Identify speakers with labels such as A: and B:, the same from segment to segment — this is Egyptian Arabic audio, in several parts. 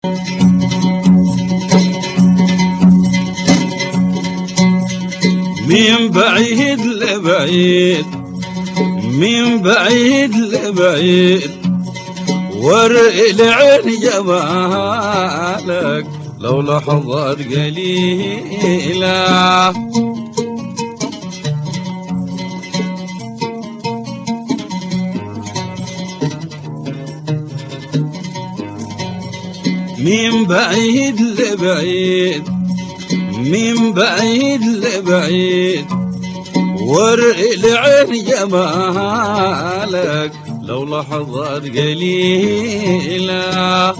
A: من بعيد لبعيد من بعيد لبعيد ورق العين جمالك لو لحظات قليلة من بعيد لبعيد من بعيد لبعيد ورق العين جمالك لو لحظات قليلة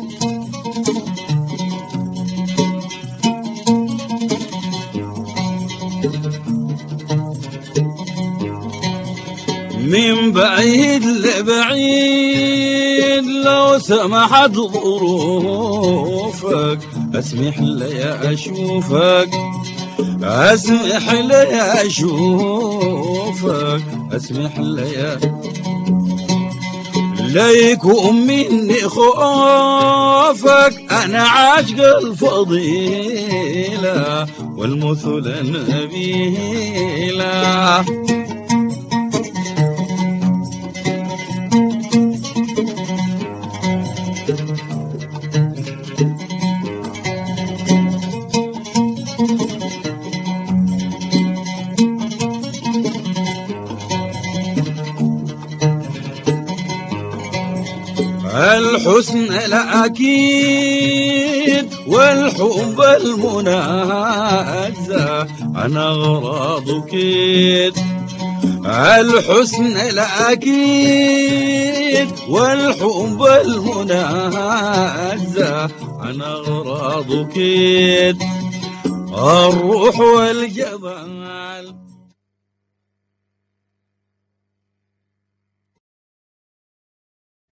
A: من بعيد لبعيد لو سمحت ظروفك اسمح لي اشوفك اسمح لي اشوفك اسمح لي ليكون مني خوفك انا عاشق الفضيله والمثل النبيله الحسن الأكيد والحب المنازه عن أغراض كيد الحسن الأكيد والحب المنازه عن أغراض كيد الروح والجمال